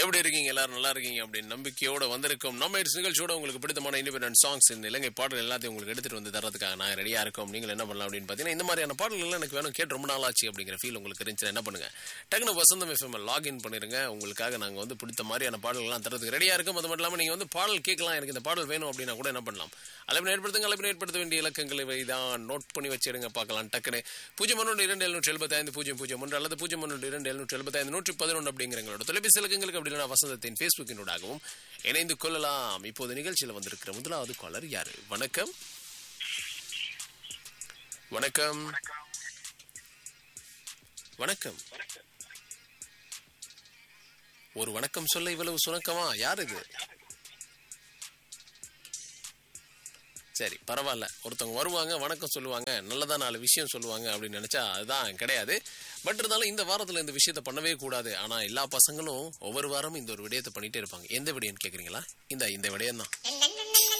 எப்படி இருக்கீங்க எல்லாரும் நல்லா இருக்கீங்க அப்படின்னு நம்பிக்கையோட வந்திருக்கோம் நம்ம இட்ஸ் நிகழ்ச்சியோட உங்களுக்கு பிடித்தமான இண்டிபெண்டன்ட் சாங்ஸ் இந்த இலங்கை பாடல் எல்லாத்தையும் உங்களுக்கு எடுத்துட்டு வந்து தரதுக்காக நான் ரெடியா இருக்கோம் நீங்கள் என்ன பண்ணலாம் அப்படின்னு பார்த்தீங்கன்னா இந்த மாதிரியான பாடல்கள் எனக்கு வேணும் கேட்டு ரொம்ப நாள் ஆச்சு அப்படிங்கிற ஃபீல் உங்களுக்கு இருந்துச்சுன்னா என்ன பண்ணுங்க டக்குனு வசந்தம் எஃப்எம் லாகின் பண்ணிருங்க உங்களுக்காக நாங்க வந்து பிடித்த மாதிரியான பாடல்கள்லாம் தரதுக்கு ரெடியா இருக்கும் அது மட்டும் இல்லாமல் நீங்க வந்து பாடல் கேட்கலாம் எனக்கு இந்த பாடல் வேணும் அப்படின்னா கூட என்ன பண்ணலாம் அழைப்பு ஏற்படுத்துங்க அழைப்பு ஏற்படுத்த வேண்டிய இலக்கங்களை தான் நோட் பண்ணி வச்சிடுங்க பார்க்கலாம் டக்குனு பூஜ்ஜியம் ஒன்று இரண்டு எழுநூற்றி எழுபத்தைந்து பூஜ்ஜியம் பூஜ்ஜியம் ஒன்று அல்லது பூஜ்ஜியம் ஒன்று இரண்டு எழுநூற்றி எழுபத்தைந்து நூற்றி பதினொன்று அப்படிங்கிற எங்களோட தொலைபேசி இலக்கங்களுக்கு அப்படின்னா வசந்தத்தின் ஃபேஸ்புக்கினூடாகவும் இணைந்து கொள்ளலாம் இப்போது நிகழ்ச்சியில் வந்திருக்கிற முதலாவது காலர் யாரு வணக்கம் வணக்கம் வணக்கம் ஒரு வணக்கம் சொல்ல இவ்வளவு சுணக்கமா யார் இது சரி பரவாயில்ல ஒருத்தவங்க வருவாங்க வணக்கம் சொல்லுவாங்க நல்லதா நாலு விஷயம் சொல்லுவாங்க அப்படின்னு நினைச்சா அதுதான் கிடையாது பட் இருந்தாலும் இந்த வாரத்துல இந்த விஷயத்த பண்ணவே கூடாது ஆனா எல்லா பசங்களும் ஒவ்வொரு வாரமும் இந்த ஒரு விடயத்தை பண்ணிட்டே இருப்பாங்க எந்த விடயம்னு கேக்குறீங்களா இந்த இந்த விடயம் தான்